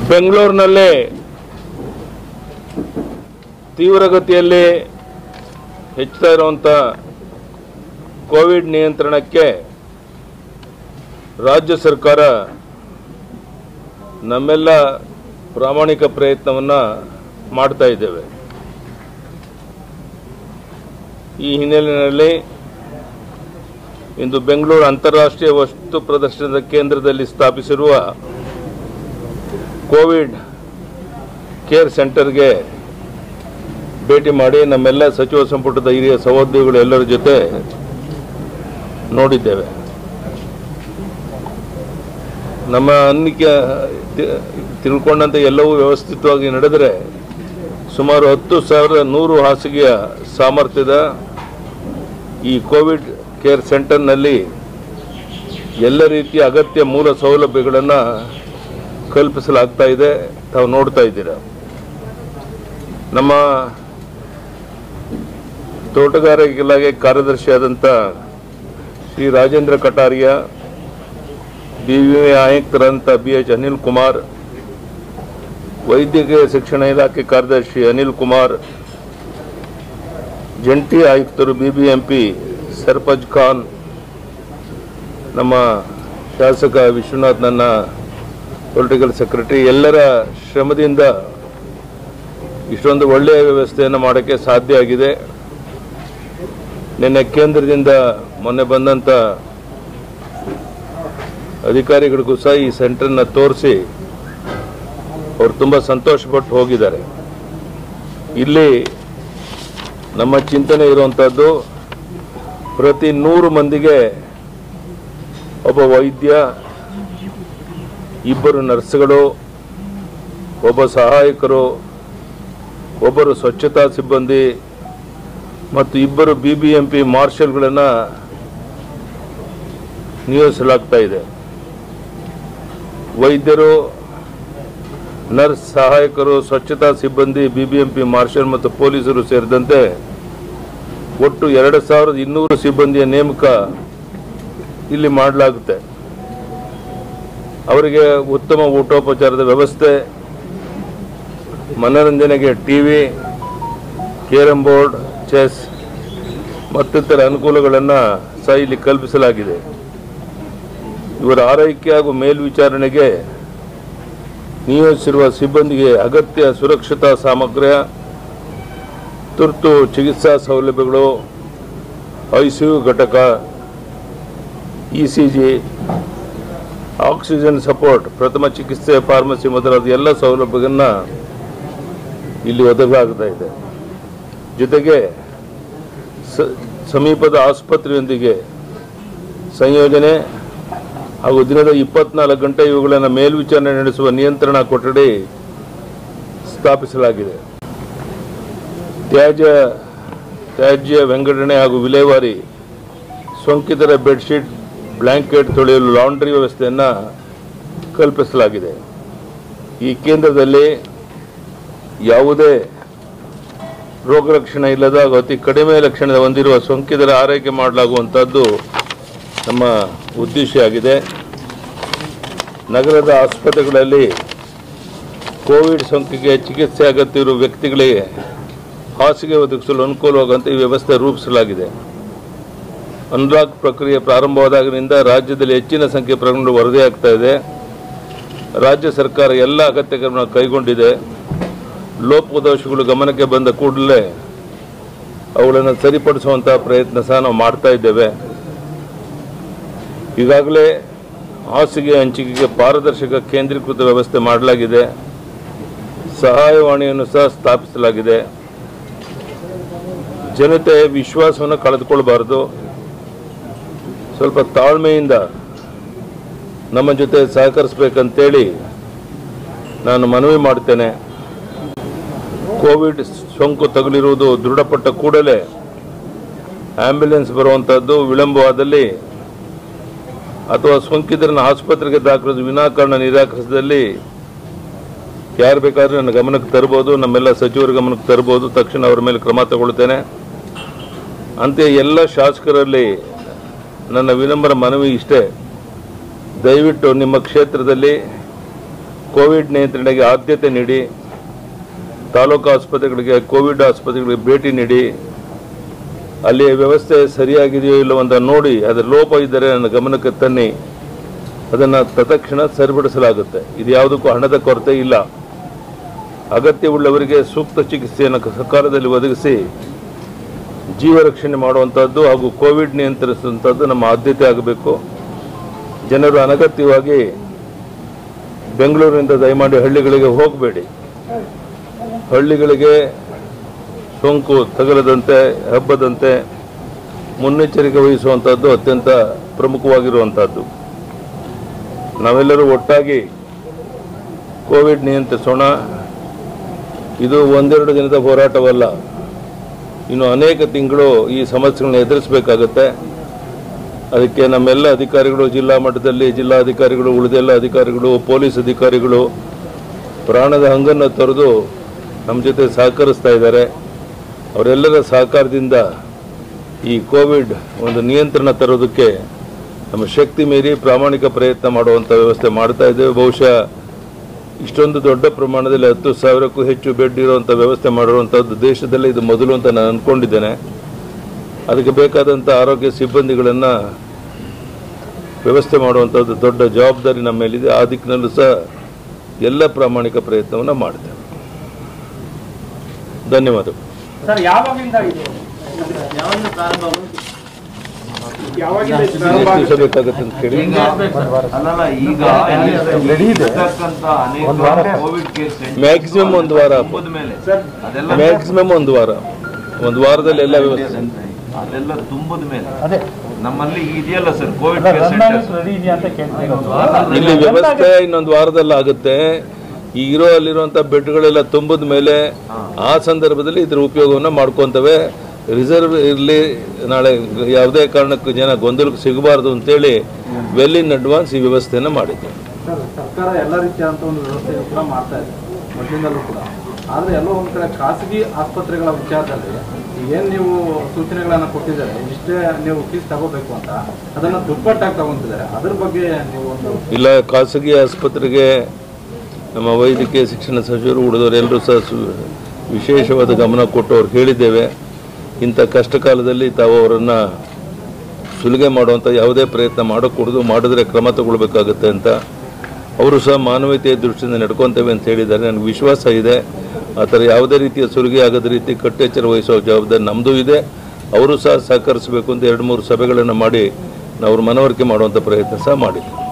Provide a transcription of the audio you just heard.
ಬೆಂಗಳೂರಿನಲ್ಲಿ ತೀವ್ರಗತಿಯಲ್ಲಿ ಹೆಚ್ಚುತ್ತಾ ಇರುವಂಥ ಕೋವಿಡ್ ನಿಯಂತ್ರಣಕ್ಕೆ ರಾಜ್ಯ ಸರ್ಕಾರ ನಮ್ಮೆಲ್ಲ ಪ್ರಾಮಾಣಿಕ ಪ್ರಯತ್ನವನ್ನು ಮಾಡ್ತಾ ಇದ್ದೇವೆ ಈ ಹಿನ್ನೆಲೆಯಲ್ಲಿ ಇಂದು ಬೆಂಗಳೂರು ಅಂತಾರಾಷ್ಟ್ರೀಯ ವಸ್ತು ಪ್ರದರ್ಶನದ ಕೇಂದ್ರದಲ್ಲಿ ಸ್ಥಾಪಿಸಿರುವ ಕೋವಿಡ್ ಕೇರ್ ಸೆಂಟರ್ಗೆ ಭೇಟಿ ಮಾಡಿ ನಮ್ಮೆಲ್ಲ ಸಚಿವ ಸಂಪುಟದ ಹಿರಿಯ ಸಹೋದ್ಯೋಗಿಗಳು ಎಲ್ಲರ ಜೊತೆ ನೋಡಿದ್ದೇವೆ ನಮ್ಮ ಅನ್ನಿಕೆ ತಿ- ತಿಳ್ಕೊಂಡಂತೆ ಎಲ್ಲವೂ ವ್ಯವಸ್ಥಿತವಾಗಿ ನಡೆದರೆ ಸುಮಾರು ಹತ್ತು ಸಾವಿರದ ನೂರು ಹಾಸಿಗೆಯ ಸಾಮರ್ಥ್ಯದ ಈ ಕೋವಿಡ್ ಕೇರ್ ಸೆಂಟರ್ನಲ್ಲಿ ಎಲ್ಲ ರೀತಿಯ ಅಗತ್ಯ ಮೂಲ ಸೌಲಭ್ಯಗಳನ್ನು ಕಲ್ಪಿಸಲಾಗ್ತಾ ಇದೆ ತಾವು ನೋಡ್ತಾ ಇದ್ದೀರಾ ನಮ್ಮ ತೋಟಗಾರಿಕೆ ಇಲಾಖೆ ಕಾರ್ಯದರ್ಶಿಯಾದಂಥ ಶ್ರೀ ರಾಜೇಂದ್ರ ಕಟಾರಿಯಾ ಬಿ ವಿ ಆಯುಕ್ತರಂತ ಬಿ ಎಚ್ ಅನಿಲ್ ಕುಮಾರ್ ವೈದ್ಯಕೀಯ ಶಿಕ್ಷಣ ಇಲಾಖೆ ಕಾರ್ಯದರ್ಶಿ ಅನಿಲ್ ಕುಮಾರ್ ಜಂಟಿ ಆಯುಕ್ತರು ಬಿಬಿಎಂಪಿ ಸರ್ಫಜ್ ಖಾನ್ ನಮ್ಮ ಶಾಸಕ ವಿಶ್ವನಾಥ್ ನನ್ನ ಪೊಲಿಟಿಕಲ್ ಸೆಕ್ರೆಟರಿ ಎಲ್ಲರ ಶ್ರಮದಿಂದ ಇಷ್ಟೊಂದು ಒಳ್ಳೆಯ ವ್ಯವಸ್ಥೆಯನ್ನು ಮಾಡೋಕ್ಕೆ ಸಾಧ್ಯ ಆಗಿದೆ ನಿನ್ನೆ ಕೇಂದ್ರದಿಂದ ಮೊನ್ನೆ ಬಂದಂಥ ಅಧಿಕಾರಿಗಳಿಗೂ ಸಹ ಈ ಸೆಂಟರ್ನ ತೋರಿಸಿ ಅವರು ತುಂಬ ಸಂತೋಷಪಟ್ಟು ಹೋಗಿದ್ದಾರೆ ಇಲ್ಲಿ ನಮ್ಮ ಚಿಂತನೆ ಇರುವಂಥದ್ದು ಪ್ರತಿ ನೂರು ಮಂದಿಗೆ ಒಬ್ಬ ವೈದ್ಯ ಇಬ್ಬರು ನರ್ಸ್ಗಳು ಒಬ್ಬ ಸಹಾಯಕರು ಒಬ್ಬರು ಸ್ವಚ್ಛತಾ ಸಿಬ್ಬಂದಿ ಮತ್ತು ಇಬ್ಬರು ಬಿ ಬಿ ಎಂ ಪಿ ಮಾರ್ಷಲ್ಗಳನ್ನು ನಿಯೋಜಿಸಲಾಗ್ತಾ ಇದೆ ವೈದ್ಯರು ನರ್ಸ್ ಸಹಾಯಕರು ಸ್ವಚ್ಛತಾ ಸಿಬ್ಬಂದಿ B B M P marshal ಮತ್ತು ಪೊಲೀಸರು ಸೇರಿದಂತೆ ಒಟ್ಟು ಎರಡು ಸಾವಿರದ ಇನ್ನೂರು ಸಿಬ್ಬಂದಿಯ ನೇಮಕ ಇಲ್ಲಿ ಮಾಡಲಾಗುತ್ತೆ ಅವರಿಗೆ ಉತ್ತಮ ಊಟೋಪಚಾರದ ವ್ಯವಸ್ಥೆ ಮನೋರಂಜನೆಗೆ ಟಿವಿ ಕೇರಂ ಬೋರ್ಡ್ ಚೆಸ್ ಮತ್ತಿತರ ಅನುಕೂಲಗಳನ್ನು ಸಹ ಇಲ್ಲಿ ಕಲ್ಪಿಸಲಾಗಿದೆ ಇವರ ಆರೈಕೆ ಹಾಗೂ ಮೇಲ್ವಿಚಾರಣೆಗೆ ನಿಯೋಜಿಸಿರುವ ಸಿಬ್ಬಂದಿಗೆ ಅಗತ್ಯ ಸುರಕ್ಷತಾ ಸಾಮಗ್ರಿ ತುರ್ತು ಚಿಕಿತ್ಸಾ ಸೌಲಭ್ಯಗಳು ಐಸಿಯು ಘಟಕ E C G oxygen support ಪ್ರಥಮ ಚಿಕಿತ್ಸೆ ಫಾರ್ಮಸಿ ಮೊದಲಾದ ಎಲ್ಲ ಸೌಲಭ್ಯಗಳನ್ನು ಇಲ್ಲಿ ಒದಗಲಾಗ್ತಾ ಇದೆ ಜೊತೆಗೆ ಸ- ಸಮೀಪದ ಆಸ್ಪತ್ರೆಯೊಂದಿಗೆ ಸಂಯೋಜನೆ ಹಾಗೂ ದಿನದ ಇಪ್ಪತ್ನಾಲ್ಕು ಗಂಟೆ ಇವುಗಳನ್ನು ಮೇಲ್ವಿಚಾರಣೆ ನಡೆಸುವ ನಿಯಂತ್ರಣ ಕೊಠಡಿ ಸ್ಥಾಪಿಸಲಾಗಿದೆ ತ್ಯಾಜ್ಯ ತ್ಯಾಜ್ಯ ವಿಂಗಡಣೆ ಹಾಗೂ ವಿಲೇವಾರಿ ಸೋಂಕಿತರ ಬೆಡ್ಶೀಟ್ ಬ್ಲ್ಯಾಂಕೆಟ್ ತೊಳೆಯಲು ಲಾಂಡ್ರಿ ವ್ಯವಸ್ಥೆಯನ್ನು ಕಲ್ಪಿಸಲಾಗಿದೆ ಈ ಕೇಂದ್ರದಲ್ಲಿ ಯಾವುದೇ ರೋಗ ಲಕ್ಷಣ ಇಲ್ಲದ ಹಾಗೂ ಅತಿ ಕಡಿಮೆ ಲಕ್ಷಣ ಹೊಂದಿರುವ ಸೋಂಕಿತರ ಆರೈಕೆ ಮಾಡಲಾಗುವಂಥದ್ದು ನಮ್ಮ ಉದ್ದೇಶ ಆಗಿದೆ ನಗರದ ಆಸ್ಪತ್ರೆಗಳಲ್ಲಿ ಕೋವಿಡ್ ಸೋಂಕಿಗೆ ಚಿಕಿತ್ಸೆ ಅಗತ್ಯವಿರುವ ವ್ಯಕ್ತಿಗಳಿಗೆ ಹಾಸಿಗೆ ಒದಗಿಸಲು ಅನುಕೂಲವಾಗುವಂತೆ ಈ ವ್ಯವಸ್ಥೆ ರೂಪಿಸಲಾಗಿದೆ ಅನ್ಲಾಕ್ ಪ್ರಕ್ರಿಯೆ ಪ್ರಾರಂಭವಾದಾಗಿನಿಂದ ರಾಜ್ಯದಲ್ಲಿ ಹೆಚ್ಚಿನ ಸಂಖ್ಯೆ ಪ್ರಕರಣಗಳು ವರದಿಯಾಗ್ತಾ ಇದೆ ರಾಜ್ಯ ಸರ್ಕಾರ ಎಲ್ಲ ಅಗತ್ಯ ಕ್ರಮ ಕೈಗೊಂಡಿದೆ ಲೋಪದೋಷಗಳು ಗಮನಕ್ಕೆ ಬಂದ ಕೂಡಲೇ ಅವುಗಳನ್ನು ಸರಿಪಡಿಸುವಂತಹ ಪ್ರಯತ್ನ ಸಹ ನಾವು ಮಾಡ್ತಾ ಇದ್ದೇವೆ ಈಗಾಗಲೇ ಹಾಸಿಗೆ ಹಂಚಿಕೆಗೆ ಪಾರದರ್ಶಕ ಕೇಂದ್ರೀಕೃತ ವ್ಯವಸ್ಥೆ ಮಾಡಲಾಗಿದೆ ಸಹಾಯವಾಣಿಯನ್ನು ಸಹ ಸ್ಥಾಪಿಸಲಾಗಿದೆ ಜನತೆ ವಿಶ್ವಾಸವನ್ನು ಕಳೆದುಕೊಳ್ಬಾರ್ದು ಸ್ವಲ್ಪ ತಾಳ್ಮೆಯಿಂದ ನಮ್ಮ ಜೊತೆ ಸಹಕರಿಸಬೇಕಂತೇಳಿ ನಾನು ಮನವಿ ಮಾಡ್ತೇನೆ ಕೋವಿಡ್ ಸೋಂಕು ತಗುಲಿರುವುದು ದೃಢಪಟ್ಟ ಕೂಡಲೇ ಆಂಬ್ಯುಲೆನ್ಸ್ ಬರುವಂಥದ್ದು ವಿಳಂಬವಾದಲ್ಲಿ ಅಥವಾ ಸೋಂಕಿತರನ್ನು ಆಸ್ಪತ್ರೆಗೆ ದಾಖಲಿಸಿ ವಿನಾಕಾರಣ ನಿರಾಕರಿಸಿದಲ್ಲಿ ಯಾರು ಬೇಕಾದರೂ ನನ್ನ ಗಮನಕ್ಕೆ ತರ್ಬೋದು ನಮ್ಮೆಲ್ಲ ಸಚಿವರ ಗಮನಕ್ಕೆ ತರ್ಬೋದು ತಕ್ಷಣ ಅವರ ಮೇಲೆ ಕ್ರಮ ತಗೊಳ್ತೇನೆ ಅಂತೆಯೇ ಎಲ್ಲ ಶಾಸಕರಲ್ಲಿ ನನ್ನ ವಿನಮ್ರ ಮನವಿ ಇಷ್ಟೇ ದಯವಿಟ್ಟು ನಿಮ್ಮ ಕ್ಷೇತ್ರದಲ್ಲಿ ಕೋವಿಡ್ ನಿಯಂತ್ರಣೆಗೆ ಆದ್ಯತೆ ನೀಡಿ ತಾಲೂಕು ಆಸ್ಪತ್ರೆಗಳಿಗೆ ಕೋವಿಡ್ ಆಸ್ಪತ್ರೆಗಳಿಗೆ ಭೇಟಿ ನೀಡಿ ಅಲ್ಲಿಯ ವ್ಯವಸ್ಥೆ ಸರಿಯಾಗಿದೆಯೋ ಇಲ್ಲವೋ ಅಂತ ನೋಡಿ ಅದರ ಲೋಪ ಇದ್ದರೆ ನನ್ನ ಗಮನಕ್ಕೆ ತನ್ನಿ ಅದನ್ನು ತತ್ಕ್ಷಣ ಸರಿಪಡಿಸಲಾಗುತ್ತೆ ಇದು ಯಾವುದಕ್ಕೂ ಹಣದ ಕೊರತೆ ಇಲ್ಲ ಅಗತ್ಯವುಳ್ಳವರಿಗೆ ಸೂಕ್ತ ಚಿಕಿತ್ಸೆಯನ್ನು ಸಕಾಲದಲ್ಲಿ ಒದಗಿಸಿ ಜೀವ ರಕ್ಷಣೆ ಮಾಡುವಂಥದ್ದು ಹಾಗೂ ಕೋವಿಡ್ ನಿಯಂತ್ರಿಸುವಂಥದ್ದು ನಮ್ಮ ಆದ್ಯತೆ ಆಗಬೇಕು ಜನರು ಅನಗತ್ಯವಾಗಿ ಬೆಂಗಳೂರಿನಿಂದ ದಯಮಾಡಿ ಹಳ್ಳಿಗಳಿಗೆ ಹೋಗಬೇಡಿ ಹಳ್ಳಿಗಳಿಗೆ ಸೋಂಕು ತಗಲದಂತೆ ಹಬ್ಬದಂತೆ ಮುನ್ನೆಚ್ಚರಿಕೆ ವಹಿಸುವಂಥದ್ದು ಅತ್ಯಂತ ಪ್ರಮುಖವಾಗಿರುವಂಥದ್ದು ನಾವೆಲ್ಲರೂ ಒಟ್ಟಾಗಿ ಕೋವಿಡ್ ನಿಯಂತ್ರಿಸೋಣ ಇದು ಒಂದೆರಡು ದಿನದ ಹೋರಾಟವಲ್ಲ ಇನ್ನು ಅನೇಕ ತಿಂಗಳು ಈ ಸಮಸ್ಯೆಗಳನ್ನ ಎದುರಿಸಬೇಕಾಗತ್ತೆ ಅದಕ್ಕೆ ನಮ್ಮೆಲ್ಲ ಅಧಿಕಾರಿಗಳು ಜಿಲ್ಲಾ ಮಟ್ಟದಲ್ಲಿ ಜಿಲ್ಲಾಧಿಕಾರಿಗಳು ಉಳಿದೆಲ್ಲ ಅಧಿಕಾರಿಗಳು ಪೊಲೀಸ್ ಅಧಿಕಾರಿಗಳು ಪ್ರಾಣದ ಹಂಗನ್ನು ತೊರೆದು ನಮ್ಮ ಜೊತೆ ಸಹಕರಿಸ್ತಾ ಇದ್ದಾರೆ ಅವರೆಲ್ಲರ ಸಹಕಾರದಿಂದ ಈ ಕೋವಿಡ್ ಒಂದು ನಿಯಂತ್ರಣ ತರೋದಕ್ಕೆ ನಮ್ಮ ಶಕ್ತಿ ಮೀರಿ ಪ್ರಾಮಾಣಿಕ ಪ್ರಯತ್ನ ಮಾಡುವಂಥ ವ್ಯವಸ್ಥೆ ಮಾಡ್ತಾ ಇದ್ದೇವೆ ಬಹುಶಃ ಇಷ್ಟೊಂದು ದೊಡ್ಡ ಪ್ರಮಾಣದಲ್ಲಿ ಹತ್ತು ಸಾವಿರಕ್ಕೂ ಹೆಚ್ಚು ಬೆಡ್ ಇರುವಂಥ ವ್ಯವಸ್ಥೆ ಮಾಡಿರುವಂಥದ್ದು ದೇಶದಲ್ಲೇ ಇದು ಮೊದಲು ಅಂತ ನಾನು ಅಂದ್ಕೊಂಡಿದ್ದೇನೆ ಅದಕ್ಕೆ ಬೇಕಾದಂಥ ಆರೋಗ್ಯ ಸಿಬ್ಬಂದಿಗಳನ್ನು ವ್ಯವಸ್ಥೆ ಮಾಡುವಂಥದ್ದು ದೊಡ್ಡ ಜವಾಬ್ದಾರಿ ನಮ್ಮ ಮೇಲಿದೆ ಆ ದಿಕ್ಕಿನಲ್ಲೂ ಸಹ ಎಲ್ಲ ಪ್ರಾಮಾಣಿಕ ಪ್ರಯತ್ನವನ್ನು ಮಾಡ್ತೇವೆ ಧನ್ಯವಾದಗಳು ಸರ್ ಯಾವಾಗಿಂದ ಇದು ಯಾವಾಗ ಪ್ರಾರಂಭ ಯಾವಾಗಿಂದ ಇದು ಎಷ್ಟು ಪ್ರಾರಂಭ ದಿವಸ ಆಗುತ್ತೆ? ಬೇಕಾಗುತ್ತೆ ಅಂತ ಕೇಳಿ ಈಗ ಅಲ್ಲಲ್ಲ ಈಗ ಇರ್ತಕ್ಕಂಥ ಅನೇಕ ಕೋವಿಡ್ ಕೇಸ್ ಮ್ಯಾಕ್ಸಿಮಮ್ ಒಂದು ವಾರ ಮುಗಿದ ಮೇಲೆ ಸರ್ ಅದೆಲ್ಲ ಮ್ಯಾಕ್ಸಿಮಮ್ ಒಂದು ವಾರ ಒಂದು ವಾರದಲ್ಲಿ ಎಲ್ಲ ವ್ಯವಸ್ಥೆ ಅದೆಲ್ಲ ತುಂಬದ ಮೇಲೆ ಅದೇ ನಮ್ಮಲ್ಲಿ ಇದೆಯಲ್ಲ sir Covid care run centres ready ಇದೆಯಾ ಅಂತ ಕೇಳ್ತೀನಿ ಇಲ್ಲಿ ವ್ಯವಸ್ಥೆ ಇನ್ನೊಂದು ವಾರದಲ್ಲಿ ಆಗುತ್ತೆ ಈ ಇರೋ ಅಲ್ಲಿರುವಂತ ಬೆಡ್ಗಳೆಲ್ಲ ತುಂಬಿದ ಮೇಲೆ ಆ ಸಂದರ್ಭದಲ್ಲಿ ಇದ್ರ ಉಪಯೋಗವನ್ನು ಮಾಡ್ಕೊಂತವೆ ರಿಸರ್ವ್ ಇರಲಿ ನಾಳೆ ಯಾವುದೇ ಕಾರಣಕ್ಕೂ ಜನ ಗೊಂದಲಕ್ಕೆ ಸಿಗಬಾರ್ದು ಅಂತೇಳಿ ವೆಲ್ ಇನ್ ಅಡ್ವಾನ್ಸ್ ಈ ವ್ಯವಸ್ಥೆಯನ್ನು ಮಾಡಿದ್ದೆ ಸರ್ ಸರ್ಕಾರ ಎಲ್ಲ ರೀತಿಯಾದಂಥ ಒಂದು ವ್ಯವಸ್ಥೆಯನ್ನು ಕೂಡ ಮಾಡ್ತಾ ಇದೆ ಮೊದಲಿಂದಲೂ ಕೂಡ ಆದರೆ ಎಲ್ಲೋ ಒಂದು ಕಡೆ ಖಾಸಗಿ ಆಸ್ಪತ್ರೆಗಳ ವಿಚಾರದಲ್ಲಿ ಏನು ನೀವು ಸೂಚನೆಗಳನ್ನು ಕೊಟ್ಟಿದ್ದಾರೆ ಇಷ್ಟೇ ನೀವು ಫೀಸ್ ತಗೋಬೇಕು ಅಂತ ಅದನ್ನು ದುಪ್ಪಟ್ಟಾಗಿ ತಗೊಂತಿದ್ದಾರೆ ಅದ್ರ ಬಗ್ಗೆ ನೀವು ಒಂದು ಇಲ್ಲ ಖಾಸಗಿ ಆಸ್ಪತ್ರೆಗೆ ನಮ್ಮ ವೈದ್ಯಕೀಯ ಶಿಕ್ಷಣ ಸಚಿವರು ಉಳಿದವರೆಲ್ಲರೂ ಸಹ ಸು- ವಿಶೇಷವಾದ ಗಮನ ಕೊಟ್ಟು ಅವ್ರು ಹೇಳಿದ್ದೇವೆ ಇಂಥ ಕಷ್ಟ ಕಾಲದಲ್ಲಿ ತಾವು ಅವರನ್ನು ಸುಲಿಗೆ ಮಾಡುವಂಥ ಯಾವುದೇ ಪ್ರಯತ್ನ ಮಾಡೋಕ್ಕೂಡದು ಮಾಡಿದ್ರೆ ಕ್ರಮ ತಗೊಳ್ಬೇಕಾಗುತ್ತೆ ಅಂತ ಅವರು ಸಹ ಮಾನವೀಯತೆಯ ದೃಷ್ಟಿಯಿಂದ ನಡ್ಕೊತೇವೆ ಅಂತ ಹೇಳಿದ್ದಾರೆ ನನಗೆ ವಿಶ್ವಾಸ ಇದೆ ಆ ಥರ ಯಾವುದೇ ರೀತಿಯ ಸುಲಿಗೆ ಆಗದ ರೀತಿ ಕಟ್ಟೆಚ್ಚರ ವಹಿಸುವ ಜವಾಬ್ದಾರಿ ನಮ್ಮದು ಇದೆ ಅವರು ಸಹ ಸಹಕರಿಸಬೇಕು ಅಂತ ಎರಡು ಮೂರು ಸಭೆಗಳನ್ನು ಮಾಡಿ ನಾವು ಅವ್ರ ಮನವರಿಕೆ ಮಾಡುವಂಥ ಪ್ರಯತ್ನ ಸಹ ಮಾಡಿದ್ದೀವಿ